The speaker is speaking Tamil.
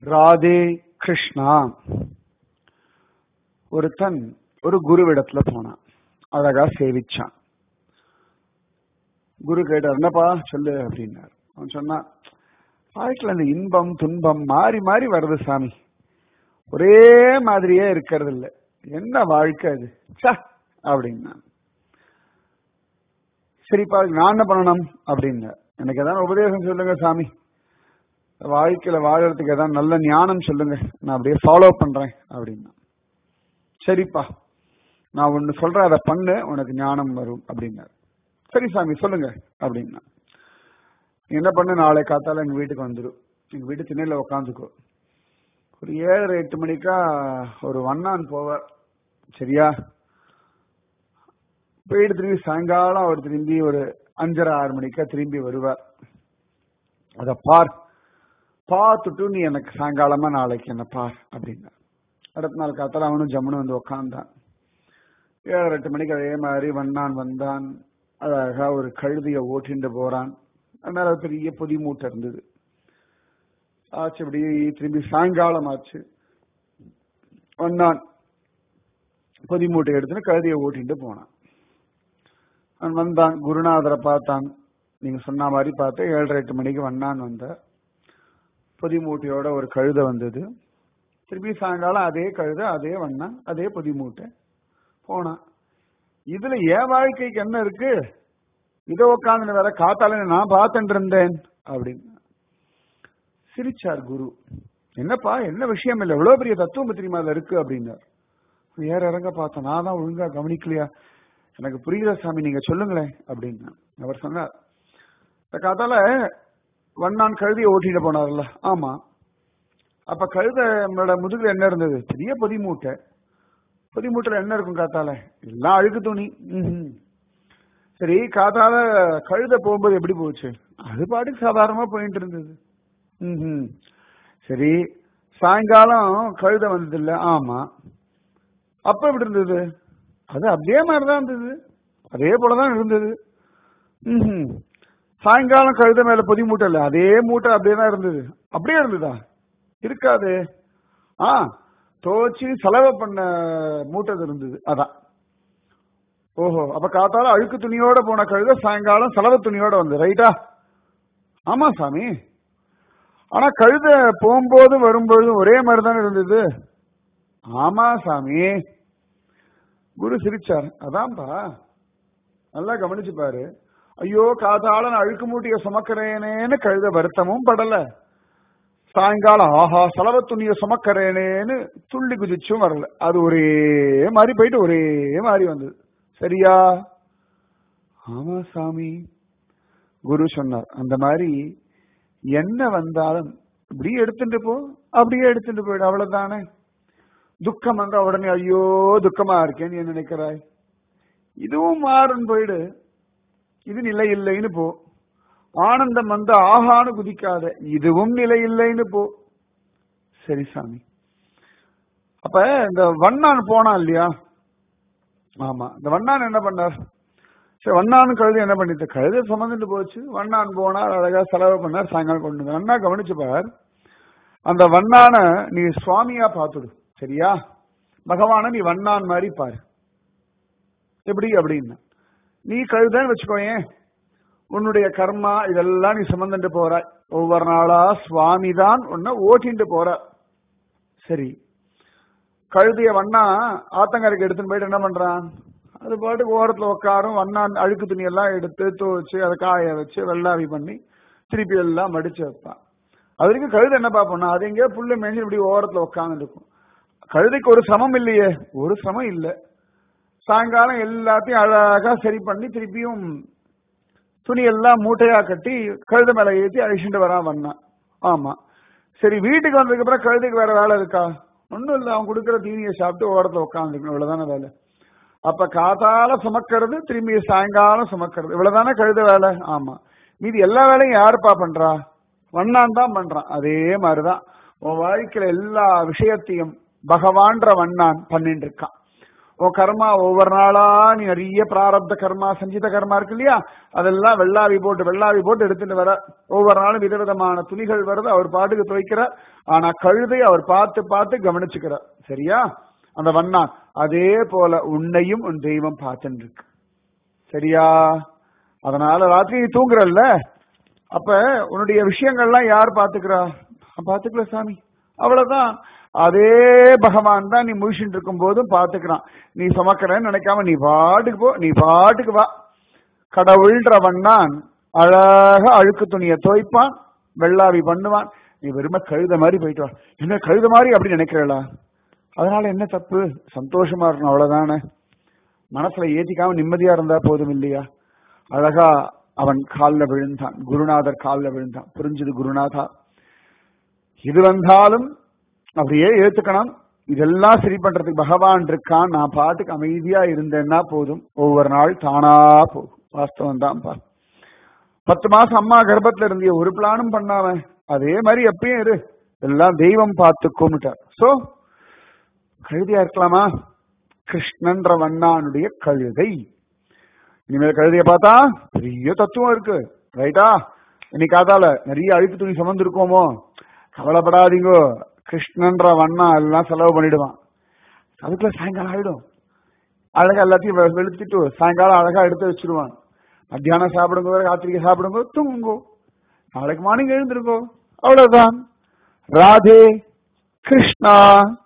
ராதே கிருஷ்ணா ஒருத்தன் ஒரு குருவிடத்துல போனான் அழகா சேவிச்சான் குரு கேட்டார் என்னப்பா சொல்லு அப்படின்னார் அவன் சொன்னான் வாழ்க்கையில் அந்த இன்பம் துன்பம் மாறி மாறி வருது சாமி ஒரே மாதிரியே இருக்கிறது இல்ல என்ன வாழ்க்கை அது ச அப்படின்னா சரிப்பா நான் என்ன பண்ணணும் அப்படின்னார் எனக்கு எதாவது உபதேசம் சொல்லுங்க சாமி வாழ்க்கையில வாழறதுக்கு ஏதாவது நல்ல ஞானம் சொல்லுங்க நான் அப்படியே ஃபாலோ பண்றேன் அப்படின்னா சரிப்பா நான் ஒன்னு சொல்றேன் அதை பண்ணு உனக்கு ஞானம் வரும் அப்படின்னாரு சரி சாமி சொல்லுங்க அப்படின்னா நீ என்ன பண்ணு நாளை காத்தால எங்க வீட்டுக்கு வந்துடும் எங்க வீட்டு திண்ணையில உட்காந்துக்கோ ஒரு ஏழரை எட்டு மணிக்கா ஒரு வண்ணான் போவார் சரியா போயிட்டு திரும்பி சாயங்காலம் அவர் திரும்பி ஒரு அஞ்சரை ஆறு மணிக்கா திரும்பி வருவார் அத பார் பார்த்துட்டு நீ எனக்கு சாயங்காலமா நாளைக்கு என்ன பார் அப்படின்னா அடுத்த நாள் காத்தால அவனும் ஜம்முன்னு வந்து உக்காந்தான் ஏழரை எட்டு மணிக்கு அதே மாதிரி வண்ணான் வந்தான் அழகா ஒரு கழுதிய ஓட்டிண்டு போறான் அதனால பெரிய பொதி மூட்டை இருந்தது ஆச்சு இப்படி திரும்பி சாயங்காலம் ஆச்சு வந்தான் பொதி மூட்டை எடுத்துன்னு கழுதியை ஓட்டிட்டு போனான் அவன் வந்தான் குருநாதரை பார்த்தான் நீங்க சொன்ன மாதிரி பார்த்து ஏழரை எட்டு மணிக்கு வந்தான் வந்த பொதி மூட்டையோட ஒரு கழுதை வந்தது திருப்பி சாயங்காலம் அதே கழுதை அதே வண்ணான் அதே பொதி மூட்டை போனான் இதுல என் வாழ்க்கைக்கு என்ன இருக்கு இதை உட்காந்து வேற காத்தால நான் பார்த்துட்டு இருந்தேன் அப்படின்னு சிரிச்சார் குரு என்னப்பா என்ன விஷயம் இல்லை எவ்வளவு பெரிய தத்துவம் தெரியுமா அதுல இருக்கு அப்படின்னார் ஏற இறங்க பார்த்தேன் நான் தான் ஒழுங்கா கவனிக்கலையா எனக்கு புரியுதா சாமி நீங்க சொல்லுங்களேன் அப்படின்னு அவர் சொன்னார் இந்த காத்தால வண்ணான் கழுதியை ஓட்டிட்டு போனார்ல ஆமா அப்ப கழுத நம்மளோட முதுகுல என்ன இருந்தது பெரிய பொதி மூட்டை பொதி மூட்டையில என்ன இருக்கும் காத்தால எல்லாம் அழுக்கு துணி ம்ஹும். சரி காத்தால கழுத போகும்போது எப்படி போச்சு அது பாட்டுக்கு சாதாரணமா போயிட்டு இருந்தது ம்ஹும். சரி சாயங்காலம் கழுத வந்தது இல்ல ஆமா அப்ப எப்படி இருந்தது அது அப்படியே மாதிரிதான் இருந்தது அதே போலதான் இருந்தது ம்ஹும். சாயங்காலம் கழுத மேல பொதி மூட்டை இல்ல அதே மூட்டை அப்படியே தான் இருந்தது அப்படியே இருந்ததா இருக்காது ஆ துவச்சி செலவு பண்ண மூட்டை இருந்தது அதான் ஓஹோ அப்ப காத்தால அழுக்கு துணியோட போன கழுத சாயங்காலம் செலவு துணியோட வந்து ரைட்டா ஆமா சாமி ஆனா கழுத போகும்போது வரும்பொழுது ஒரே மாதிரி தானே இருந்தது ஆமா சாமி குரு சிரிச்சார் அதான்பா நல்லா கவனிச்சு பாரு ஐயோ காதால நான் அழுக்கு மூட்டைய சுமக்கிறேனேன்னு கழுத வருத்தமும் படல சாயங்காலம் ஆஹா செலவு துணியை சுமக்கிறேனேன்னு துள்ளி குதிச்சும் வரல அது ஒரே மாதிரி போயிட்டு ஒரே மாதிரி வந்தது சரியா ஆமா சாமி குரு சொன்னார் அந்த மாதிரி என்ன வந்தாலும் இப்படி எடுத்துட்டு போ அப்படியே எடுத்துட்டு போயிடு அவ்வளவுதானே துக்கம் வந்தா உடனே ஐயோ துக்கமா இருக்கேன்னு நீ நினைக்கிறாய் இதுவும் மாறுன்னு போயிடு இது நிலை இல்லைன்னு போ ஆனந்தம் வந்து ஆகான்னு குதிக்காத இதுவும் நிலை இல்லைன்னு போ சரி சாமி அப்ப இந்த வண்ணான் போனான் இல்லையா ஆமா இந்த வண்ணான் என்ன பண்ணார் சரி வண்ணான் கழுது என்ன பண்ணிட்டு கழுதை சுமந்துட்டு போச்சு வண்ணான் போனார் அழகா செலவு பண்ணார் சாயங்காலம் கொண்டு வந்தார் அண்ணா கவனிச்சு பார் அந்த வண்ணான நீ சுவாமியா பார்த்துடு சரியா பகவான நீ வண்ணான் மாதிரி பாரு எப்படி அப்படின்னா நீ கழுதன்னு வச்சுக்கோயேன் உன்னுடைய கர்மா இதெல்லாம் நீ சுமந்துட்டு போற ஒவ்வொரு நாளா சுவாமி தான் உன்னை ஓட்டிட்டு போற சரி கழுதிய வண்ணா ஆத்தங்கரைக்கு எடுத்துன்னு போயிட்டு என்ன பண்றான் அது பாட்டுக்கு ஓரத்துல உட்காரும் வண்ணா அழுக்கு துணி எல்லாம் எடுத்து துவச்சு அதை காய வச்சு வெள்ளாவி பண்ணி திருப்பி எல்லாம் மடிச்சு வைப்பான் அது வரைக்கும் கழுதை என்ன பார்ப்போம்னா அது எங்கேயோ புல்லு மேஞ்சு இப்படி ஓரத்துல உட்கார்ந்து இருக்கும் கழுதைக்கு ஒரு சிரமம் இல்லையே ஒரு சிரமம் இல்லை சாயங்காலம் எல்லாத்தையும் அழகா சரி பண்ணி திருப்பியும் துணி எல்லாம் மூட்டையா கட்டி கழுத மேல ஏற்றி அழிச்சுட்டு வரான் வந்தான் ஆமா சரி வீட்டுக்கு வந்ததுக்கு அப்புறம் கழுதைக்கு வேற வேலை இருக்கா ஒண்ணும் இல்ல அவன் கொடுக்குற தீனியை சாப்பிட்டு ஓரத்துல உட்காந்துக்கணும் இவ்வளவுதானே வேலை அப்ப காத்தால சுமக்கிறது திரும்பி சாயங்காலம் சுமக்கிறது இவ்வளவுதானே கழுத வேலை ஆமா மீதி எல்லா வேலையும் யாருப்பா பண்றா வண்ணான் தான் பண்றான் அதே மாதிரிதான் உன் வாழ்க்கையில எல்லா விஷயத்தையும் பகவான்ற வண்ணான் பண்ணிட்டு இருக்கான் உன் கர்மா ஒவ்வொரு நாளா நீ நிறைய பிராரப்த கர்மா சஞ்சித கர்மா இருக்கு இல்லையா அதெல்லாம் வெள்ளாவி போட்டு வெள்ளாவி போட்டு எடுத்துட்டு வர ஒவ்வொரு நாளும் விதவிதமான துணிகள் வருது அவர் பாட்டுக்கு துவைக்கிறார் ஆனா கழுதை அவர் பார்த்து பார்த்து கவனிச்சுக்கிறார் சரியா அந்த வண்ணான் அதே போல உன்னையும் உன் தெய்வம் பார்த்துட்டு இருக்கு சரியா அதனால ராத்திரி நீ தூங்குறல்ல அப்ப உன்னுடைய விஷயங்கள்லாம் யார் பாத்துக்கிறா நான் பாத்துக்கல சாமி அவ்வளவுதான் அதே பகவான் தான் நீ முழிச்சுட்டு இருக்கும் போதும் பாத்துக்கிறான் நீ சுமக்கிறேன்னு நினைக்காம நீ பாட்டுக்கு போ நீ பாட்டுக்கு வா கடவுள்ன்றவன் தான் அழகா அழுக்கு துணியை துவைப்பான் வெள்ளாவி பண்ணுவான் நீ வெறும கழுத மாதிரி போயிட்டு வா என்ன கழுத மாதிரி அப்படி நினைக்கிறளா அதனால என்ன தப்பு சந்தோஷமா இருக்கணும் அவ்வளவுதானே மனசுல ஏத்திக்காம நிம்மதியா இருந்தா போதும் இல்லையா அழகா அவன் காலில் விழுந்தான் குருநாதர் காலில் விழுந்தான் புரிஞ்சது குருநாதா இது வந்தாலும் அப்படியே ஏத்துக்கணும் இதெல்லாம் சரி பண்றதுக்கு பகவான் இருக்கான் நான் பாட்டுக்கு அமைதியா இருந்தேன்னா போதும் ஒவ்வொரு நாள் தானா போகும் வாஸ்தவம் தான் பா பத்து மாசம் அம்மா கர்ப்பத்துல இருந்திய ஒரு பிளானும் பண்ணாம அதே மாதிரி எப்பயும் இரு எல்லாம் தெய்வம் பார்த்துக்கோன்னுட்டார் சோ கழுதியா இருக்கலாமா கிருஷ்ணன்ற வண்ணானுடைய கழுதை இனிமேல் கழுதைய பார்த்தா பெரிய தத்துவம் இருக்கு ரைட்டா இன்னைக்கு அதால நிறைய அழுக்கு துணி சுமந்து இருக்கோமோ கவலைப்படாதீங்கோ கிருஷ்ணன்ற வண்ணா எல்லாம் செலவு பண்ணிடுவான் அதுக்குள்ள சாயங்காலம் ஆயிடும் அழகா எல்லாத்தையும் வெ- வெளுத்துட்டு சாயங்காலம் அழகா எடுத்து வச்சிருவான் மத்தியானம் சாப்பிடுங்க ராத்திரிக்கு சாப்பிடுங்க தூங்குங்கோ நாளைக்கு மார்னிங் எழுந்திருக்கோ அவ்வளவுதான் ராதே கிருஷ்ணா